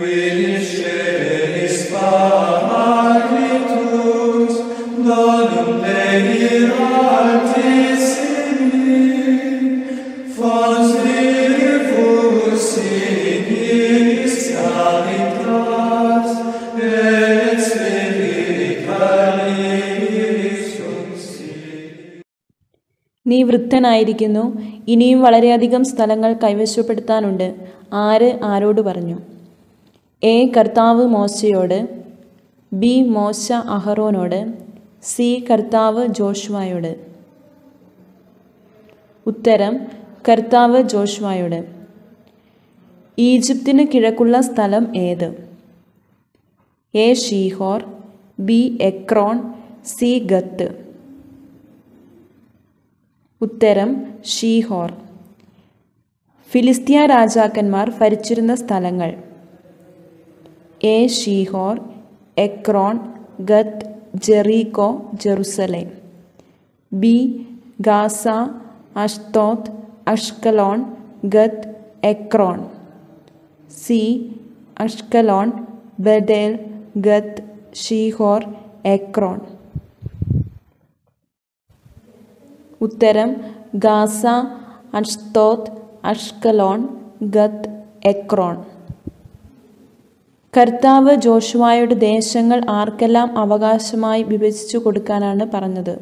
നീ വൃദ്ധനായിരിക്കുന്നു ഇനിയും വളരെയധികം സ്ഥലങ്ങൾ കൈവശപ്പെടുത്താനുണ്ട് ആര് ആരോട് പറഞ്ഞു എ കർത്താവ് മോശയോട് ബി മോശ അഹറോനോട് സി കർത്താവ് ജോഷുവായോട് ഉത്തരം കർത്താവ് ജോഷുവായോട് ഈജിപ്തിന് കിഴക്കുള്ള സ്ഥലം ഏത് A Shihor B Ekron C ഗത്ത് ഉത്തരം ഷീഹോർ ഫിലിസ്തീയ രാജാക്കന്മാർ ഭരിച്ചിരുന്ന സ്ഥലങ്ങൾ A Shihor Ekron Gath Jericho Jerusalem B Gaza Ashdod Ashkelon Gath Ekron C Ashkelon Bethel Gath Shihor Ekron ഉത്തരം Gaza Ashdod Ashkelon Gath Ekron കർത്താവ് ജോഷുവായുടെ ദേശങ്ങൾ ആർക്കെല്ലാം അവകാശമായി വിഭജിച്ചു കൊടുക്കാനാണ് പറഞ്ഞത്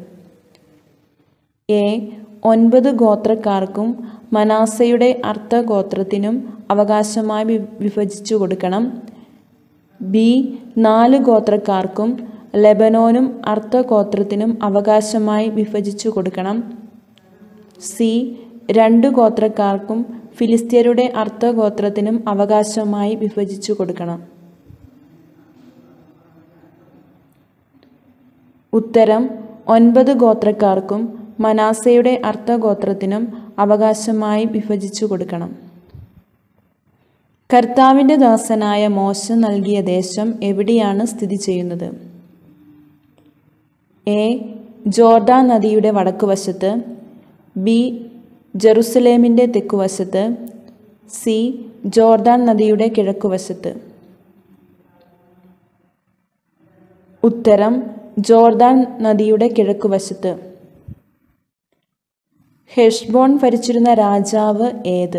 എ ഒൻപത് ഗോത്രക്കാർക്കും മനാസയുടെ അർത്ഥഗോത്രത്തിനും അവകാശമായി വി- വിഭജിച്ചു കൊടുക്കണം ബി നാല് ഗോത്രക്കാർക്കും ലെബനോനും അർത്ഥഗോത്രത്തിനും അവകാശമായി വിഭജിച്ചു കൊടുക്കണം സി രണ്ട് ഗോത്രക്കാർക്കും ഫിലിസ്തീയരുടെ അർത്ഥഗോത്രത്തിനും അവകാശമായി വിഭജിച്ചു കൊടുക്കണം ഉത്തരം ഒൻപത് ഗോത്രക്കാർക്കും മനാസയുടെ അർത്ഥഗോത്രത്തിനും അവകാശമായി വിഭജിച്ചു കൊടുക്കണം കർത്താവിൻ്റെ ദാസനായ മോശ നൽകിയ ദേശം എവിടെയാണ് സ്ഥിതി ചെയ്യുന്നത് എ ജോർദാൻ നദിയുടെ വടക്കുവശത്ത് ബി ജെറുസലേമിൻ്റെ തെക്കുവശത്ത് സി ജോർദാൻ നദിയുടെ കിഴക്കുവശത്ത് ഉത്തരം ജോർദാൻ നദിയുടെ കിഴക്കുവശത്ത് ഹെഷ്ബോൺ ഭരിച്ചിരുന്ന രാജാവ് ഏത്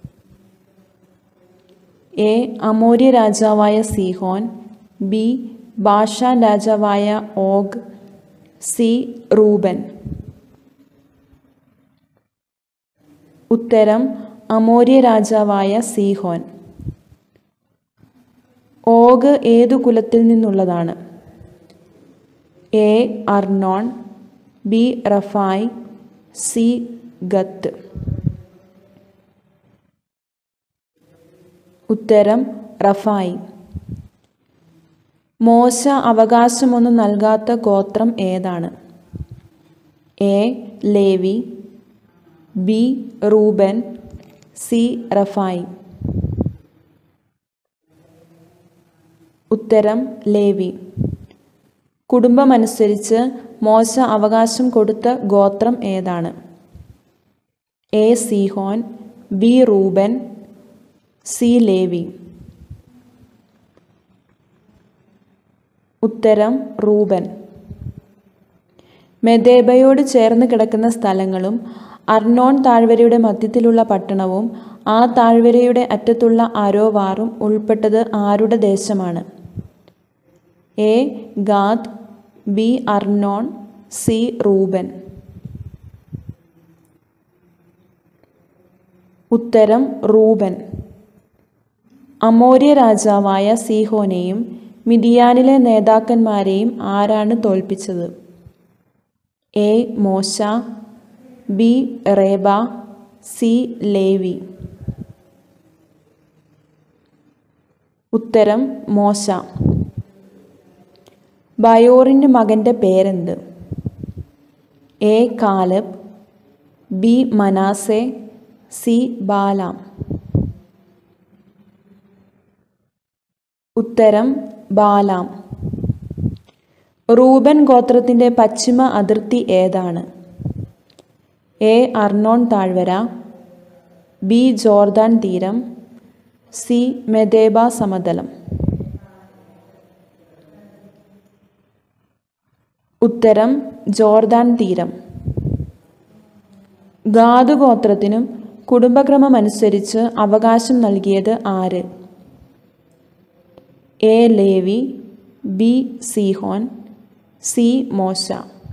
എ അമോര്യ രാജാവായ സീഹോൻ ബി ബാഷാൻ രാജാവായ ഓഗ് സി റൂബൻ ഉത്തരം അമോര്യ രാജാവായ സീഹോൻ ഓഗ് ഏതു കുലത്തിൽ നിന്നുള്ളതാണ് എ അർണോൺ ബി റഫായ് സി ഗത്ത് ഉത്തരം റഫായി മോശ അവകാശമൊന്നും നൽകാത്ത ഗോത്രം ഏതാണ് A Levi B Reuben C റഫായി ഉത്തരം ലേവി കുടുംബമനുസരിച്ച് മോശ അവകാശം കൊടുത്ത ഗോത്രം ഏതാണ് A Sihon B Reuben C Levi ഉത്തരം റൂബൻ മെദേബയോട് ചേർന്ന് കിടക്കുന്ന സ്ഥലങ്ങളും അർണോൺ താഴ്വരയുടെ മധ്യത്തിലുള്ള പട്ടണവും ആ താഴ്വരയുടെ അറ്റത്തുള്ള അരോവാറും ഉൾപ്പെട്ടത് ആരുടെ ദേശമാണ് A Gad B Arnon C Reuben ഉത്തരം റൂബൻ അമോര്യ രാജാവായ സീഹോനെയും മിതിയാനിലെ നേതാക്കന്മാരെയും ആരാണ് തോൽപ്പിച്ചത് എ മോശ ബി റേബ സി ലേവി ഉത്തരം മോശ ബയോറിൻ്റെ മകൻ്റെ പേരെന്ത് A Caleb B Manasseh C Balaam ഉത്തരം ബാലാം റൂബൻ ഗോത്രത്തിൻ്റെ പശ്ചിമ അതിർത്തി ഏതാണ് എ അർണോൺ താഴ്വര ബി ജോർദാൻ തീരം സി മെദേബ സമതലം ഉത്തരം ജോർദാൻ തീരം ഗാദു ഗോത്രത്തിനും കുടുംബക്രമമനുസരിച്ച് അവകാശം നൽകിയത് ആര് A Levi B Sihon C മോശ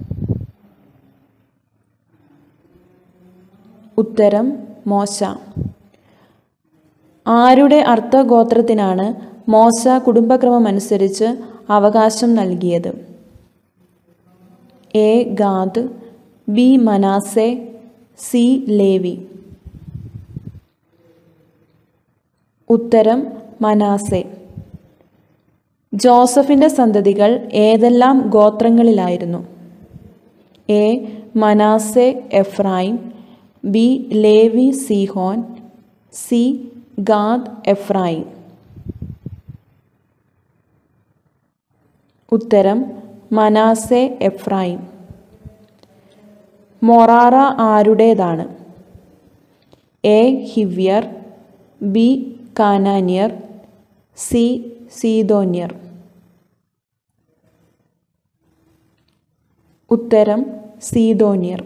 ഉത്തരം മോശ ആരുടെ അർത്ഥഗോത്രത്തിനാണ് മോശ കുടുംബക്രമമനുസരിച്ച് അവകാശം നൽകിയത് A Gad B Manasseh C Levi ഉത്തരം മനാസെ ജോസഫിൻ്റെ സന്തതികൾ ഏതെല്ലാം ഗോത്രങ്ങളിലായിരുന്നു A Manasseh Ephraim B Levi Sihon C Gad Ephraim ഉത്തരം മനാസെ എഫ്രായിം മൊറാറ ആരുടേതാണ് എ ഹിവ്യർ ബി കാനാനിയർ സി സീതോന്യർ ഉത്തരം സീതോന്യർ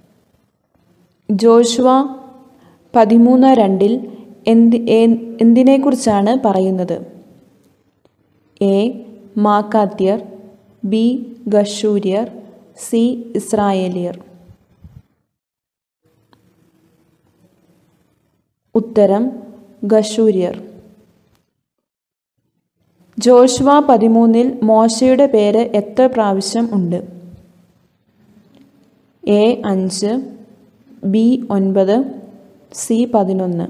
ജോഷുവ പതിമൂന്ന് രണ്ടിൽ എന്തി ഏ- എന്തിനെക്കുറിച്ചാണ് പറയുന്നത് എ മാക്കാത്യർ ബി ഗഷൂര്യർ സി ഇസ്രായേലിയർ ഉത്തരം ഗഷൂര്യർ ജോഷുവ പതിമൂന്നിൽ മോശയുടെ പേര് എത്ര പ്രാവശ്യം ഉണ്ട് എ അഞ്ച് ബി ഒൻപത് സി പതിനൊന്ന്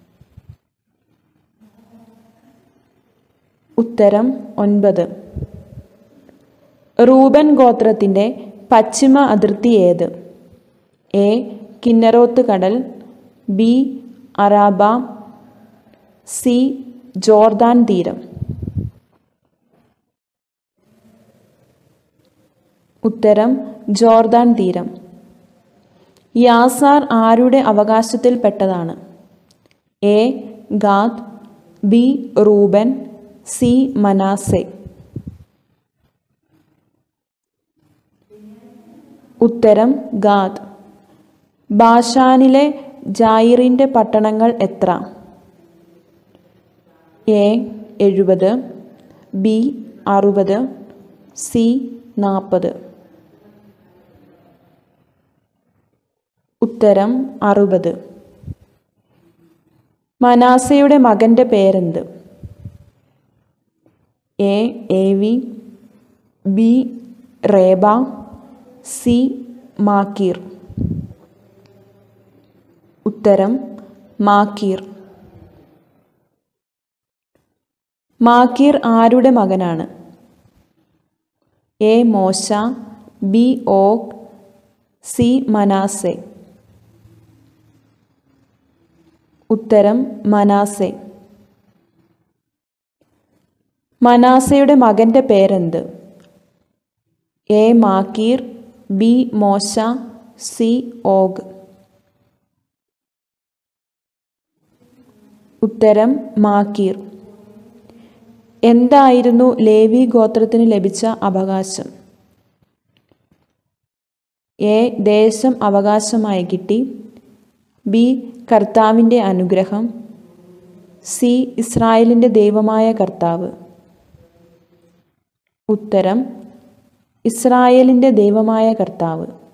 ഉത്തരം ഒൻപത് റൂബൻ ഗോത്രത്തിൻ്റെ പശ്ചിമ അതിർത്തി ഏത് എ കിന്നറോത്ത് കടൽ ബി അറാബ സി ജോർദാൻ തീരം ഉത്തരം ജോർദാൻ തീരം യാസാർ ആരുടെ അവകാശത്തിൽപ്പെട്ടതാണ് A Gad B Reuben C Manasseh ഉത്തരം ഗാദ് ബാഷാനിലെ ജായിറിൻ്റെ പട്ടണങ്ങൾ എത്ര എ എഴുപത് ബി അറുപത് സി നാൽപ്പത് ഉത്തരം അറുപത് മനാസയുടെ മകൻ്റെ പേരെന്ത് എ എ വി ബി റേബ സി മാക്കീർ ഉത്തരം മാക്കീർ മാക്കീർ ആരുടെ മകനാണ് എ മോശ ബി ഓഗ് സി മനാസെ ഉത്തരം മനാസെ മനാസയുടെ മകൻ്റെ പേരെന്ത് എ മാക്കീർ ബി മോശ സി ഓഗ് ഉത്തരം മാക്കീർ എന്തായിരുന്നു ലേവി ഗോത്രത്തിന് ലഭിച്ച അവകാശം എ ദേശം അവകാശമായി കിട്ടി ബി കർത്താവിൻ്റെ അനുഗ്രഹം സി ഇസ്രായേലിൻ്റെ ദൈവമായ കർത്താവ് ഉത്തരം ഇസ്രായേലിൻ്റെ ദൈവമായ കർത്താവ്